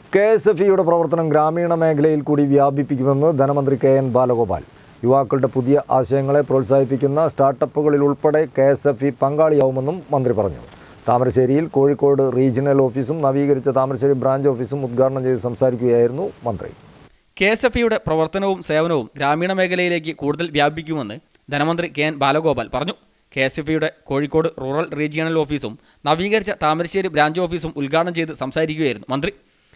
K S F ഇയുടെ പ്രവർത്തനം ഗ്രാമീണ മേഖലയിൽ കൂടി വ്യാപിപ്പിക്കുമെന്ന് ധനമന്ത്രി കെ എൻ ബാലഗോപാൽ യുവാക്കളുടെ പുതിയ ആശയങ്ങളെ പ്രോത്സാഹിപ്പിക്കുന്ന സ്റ്റാർട്ടപ്പുകളിൽ ഉൾപ്പെടെ കെ എസ് എഫ് ഇ പങ്കാളിയാവുമെന്നും മന്ത്രി പറഞ്ഞു താമരശ്ശേരിയിൽ കോഴിക്കോട് റീജിയണൽ ഓഫീസും നവീകരിച്ച താമരശ്ശേരി ബ്രാഞ്ച് ഓഫീസും ഉദ്ഘാടനം ചെയ്ത് സംസാരിക്കുകയായിരുന്നു മന്ത്രി കെ എസ് എഫ് ഇയുടെ പ്രവർത്തനവും സേവനവും ഗ്രാമീണ മേഖലയിലേക്ക് കൂടുതൽ വ്യാപിക്കുമെന്ന് ധനമന്ത്രി കെ എൻ ബാലഗോപാൽ പറഞ്ഞു കെ എസ് എഫ് ഇയുടെ കോഴിക്കോട് റൂറൽ റീജിയണൽ ഓഫീസും നവീകരിച്ച താമരശ്ശേരി ബ്രാഞ്ച് ഓഫീസും ഉദ്ഘാടനം ചെയ്ത് സംസാരിക്കുകയായിരുന്നു മന്ത്രി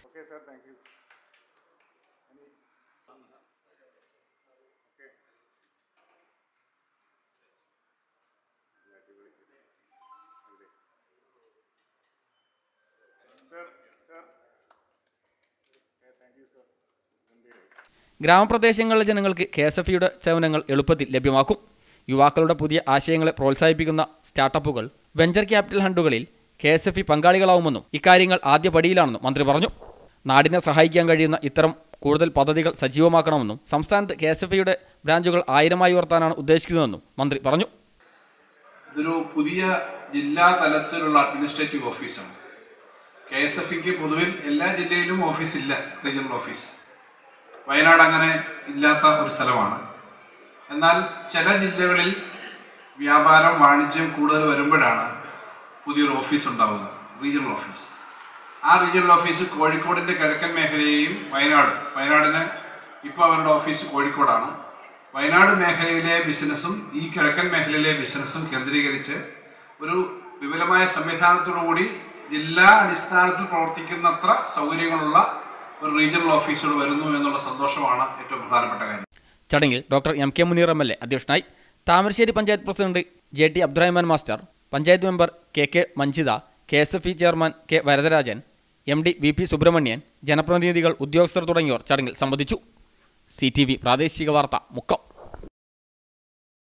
ഗ്രാമപ്രദേശങ്ങളിലെ ജനങ്ങൾക്ക് കെ എസ് എഫ് ഇയുടെ സേവനങ്ങൾ എളുപ്പത്തിൽ ലഭ്യമാക്കും യുവാക്കളുടെ പുതിയ ആശയങ്ങളെ പ്രോത്സാഹിപ്പിക്കുന്ന സ്റ്റാർട്ടപ്പുകൾ വെഞ്ചർ ക്യാപിറ്റൽ ഹണ്ടുകളിൽ കെ എസ് എഫ് ഇ പങ്കാളികളാവുമെന്നും ഇക്കാര്യങ്ങൾ ആദ്യ പടിയിലാണെന്നും മന്ത്രി പറഞ്ഞു നാടിനെ സഹായിക്കാൻ കഴിയുന്ന ഇത്തരം കൂടുതൽ പദ്ധതികൾ സജീവമാക്കണമെന്നും സംസ്ഥാനത്ത് കെ എസ് എഫ് ഇയുടെ ബ്രാഞ്ചുകൾ ആയിരമായി ഉയർത്താനാണ് ഉദ്ദേശിക്കുന്നതെന്നും മന്ത്രി പറഞ്ഞു ഇതൊരു പുതിയ ജില്ലാ തലത്തിലുള്ള അഡ്മിനിസ്ട്രേറ്റീവ് ഓഫീസാണ് കെ എസ് എഫ് ഇക്ക് പൊതുവിൽ എല്ലാ ജില്ലയിലും ഓഫീസ് ഇല്ല റീജിയണൽ ഓഫീസ് വയനാട് അങ്ങനെ ഇല്ലാത്ത ഒരു സ്ഥലമാണ് എന്നാൽ ചില ജില്ലകളിൽ വ്യാപാരം വാണിജ്യം കൂടുതൽ വരുമ്പോഴാണ് പുതിയൊരു ഓഫീസ് ഉണ്ടാവുക റീജിയണൽ ഓഫീസ് ആ റീജിയണൽ ഓഫീസ് കോഴിക്കോടിന്റെ കിഴക്കൻ മേഖലയെയും വയനാട് വയനാടിന് ഇപ്പോൾ അവരുടെ ഓഫീസ് കോഴിക്കോടാണ് വയനാട് മേഖലയിലെ ബിസിനസ്സും ഈ കിഴക്കൻ മേഖലയിലെ ബിസിനസ്സും കേന്ദ്രീകരിച്ച് ഒരു വിപുലമായ സംവിധാനത്തോടുകൂടി ജില്ലാ അടിസ്ഥാനത്തിൽ പ്രവർത്തിക്കുന്നത്ര സൗകര്യങ്ങളുള്ള ഒരു റീജിയണൽ ഓഫീസുകൾ വരുന്നു എന്നുള്ള സന്തോഷമാണ് ഏറ്റവും പ്രധാനപ്പെട്ട കാര്യം ചടങ്ങിൽ doctor M K Muneer M L A അധ്യക്ഷനായി Thamarassery panchayat president J T Abdurahman master panchayat member K K Manjitha K S F E chairman K Varadarajan M D V P Subrahmanyan ജനപ്രതിനിധികൾ ഉദ്യോഗസ്ഥർ തുടങ്ങിയവർ ചടങ്ങിൽ സംബന്ധിച്ചു സി ടി വി പ്രാദേശിക വാർത്ത മുക്കം